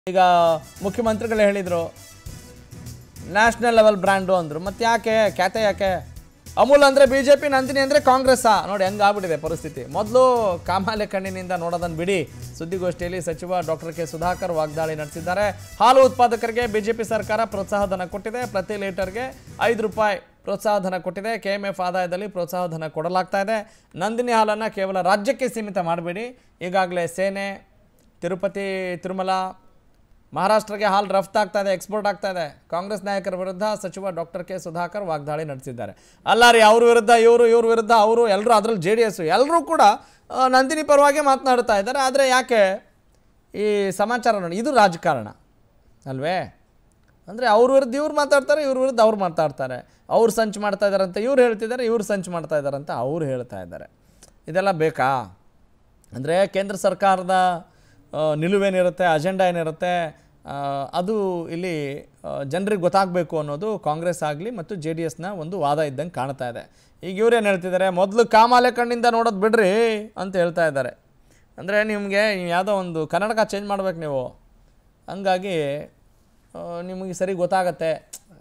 ಈಗ ಮುಖ್ಯಮಂತ್ರಿಗಳು ಹೇಳಿದರು ನ್ಯಾಷನಲ್ ಲೆವೆಲ್ ಬ್ರ್ಯಾಂಡು ಅಂದರು ಮತ್ತೆ ಯಾಕೆ ಖ್ಯಾತೆ ಯಾಕೆ ಅಮೂಲ್ ಅಂದರೆ ಬಿ ಜೆ ಪಿ ನಂದಿನಿ ಅಂದರೆ ಕಾಂಗ್ರೆಸ್ಸಾ ನೋಡಿ ಹೆಂಗೆ ಆಗ್ಬಿಟ್ಟಿದೆ ಪರಿಸ್ಥಿತಿ ಮೊದಲು ಕಾಮಾಲೆ ಕಣ್ಣಿನಿಂದ ನೋಡೋದನ್ನು ಬಿಡಿ ಸುದ್ದಿಗೋಷ್ಠಿಯಲ್ಲಿ ಸಚಿವ ಡಾಕ್ಟರ್ ಕೆ ಸುಧಾಕರ್ ವಾಗ್ದಾಳಿ ನಡೆಸಿದ್ದಾರೆ ಹಾಲು ಉತ್ಪಾದಕರಿಗೆ ಬಿಜೆಪಿ ಸರ್ಕಾರ ಪ್ರೋತ್ಸಾಹಧನ ಕೊಟ್ಟಿದೆ ಪ್ರತಿ ಲೀಟರ್ಗೆ ಐದು ರೂಪಾಯಿ ಪ್ರೋತ್ಸಾಹಧನ ಕೊಟ್ಟಿದೆ ಕೆ ಎಮ್ ಎಫ್ ಆದಾಯದಲ್ಲಿ ಪ್ರೋತ್ಸಾಹಧನ ಕೊಡಲಾಗ್ತಾ ಇದೆ ನಂದಿನಿ ಹಾಲನ್ನು ಕೇವಲ ರಾಜ್ಯಕ್ಕೆ ಸೀಮಿತ ಮಾಡಬೇಡಿ ಈಗಾಗಲೇ ಸೇನೆ ತಿರುಪತಿ ತಿರುಮಲ ಮಹಾರಾಷ್ಟ್ರಕ್ಕೆ ಹಾಲು ರಫ್ತಾಗ್ತಾ ಇದೆ ಎಕ್ಸ್ಪೋರ್ಟ್ ಆಗ್ತಾ ಇದೆ ಕಾಂಗ್ರೆಸ್ ನಾಯಕರ ವಿರುದ್ಧ ಸಚಿವ ಡಾಕ್ಟರ್ ಕೆ ಸುಧಾಕರ್ ವಾಗ್ದಾಳಿ ನಡೆಸಿದ್ದಾರೆ ಅಲ್ಲ ರೀ ಅವ್ರ ವಿರುದ್ಧ ಇವರು ಇವ್ರ ವಿರುದ್ಧ ಅವರು ಎಲ್ಲರೂ ಅದರಲ್ಲಿ ಜೆ ಡಿ ಎಸ್ ಎಲ್ಲರೂ ಕೂಡ ಆ, ನಂದಿನಿ ಪರವಾಗಿ ಮಾತನಾಡ್ತಾ ಇದ್ದಾರೆ ಆದರೆ ಯಾಕೆ ಈ ಸಮಾಚಾರ ನೋಡಿ ಇದು ರಾಜಕಾರಣ ಅಲ್ವೇ ಅಂದರೆ ಅವ್ರ ವಿರುದ್ಧ ಇವ್ರು ಮಾತಾಡ್ತಾರೆ ಇವ್ರ ವಿರುದ್ಧ ಅವ್ರು ಮಾತಾಡ್ತಾರೆ ಅವ್ರು ಸಂಚು ಮಾಡ್ತಾ ಇದ್ದಾರೆ ಅಂತ ಇವ್ರು ಹೇಳ್ತಿದ್ದಾರೆ ಇವ್ರು ಸಂಚು ಮಾಡ್ತಾ ಇದ್ದಾರೆ ಅಂತ ಅವ್ರು ಹೇಳ್ತಾ ಇದ್ದಾರೆ ಇದೆಲ್ಲ ಬೇಕಾ ಅಂದರೆ ಕೇಂದ್ರ ಸರ್ಕಾರದ ಆ, ನಿಲುವೇನಿರುತ್ತೆ ಅಜೆಂಡಾ ಏನಿರುತ್ತೆ ಆ, ಅದು ಇಲ್ಲಿ ಜನರಿಗೆ ಗೊತ್ತಾಗಬೇಕು ಅನ್ನೋದು ಕಾಂಗ್ರೆಸ್ ಆಗಲಿ ಮತ್ತು ಜೆ ಡಿ ಎಸ್ನ ಒಂದು ವಾದ ಇದ್ದಂಗೆ ಕಾಣ್ತಾ ಇದೆ ಈಗ ಇವ್ರೇನು ಹೇಳ್ತಿದ್ದಾರೆ ಮೊದಲು ಕಾಮಾಲೆ ಕಣ್ಣಿಂದ ನೋಡೋದು ಬಿಡ್ರಿ ಅಂತ ಹೇಳ್ತಾ ಇದ್ದಾರೆ ಅಂದರೆ ನಿಮಗೆ ಯಾವುದೋ ಒಂದು ಕನ್ನಡಕ ಚೇಂಜ್ ಮಾಡ್ಬೇಕು ನೀವು ಹಂಗಾಗಿ ಆ, ನಿಮಗೆ ಸರಿ ಗೊತ್ತಾಗತ್ತೆ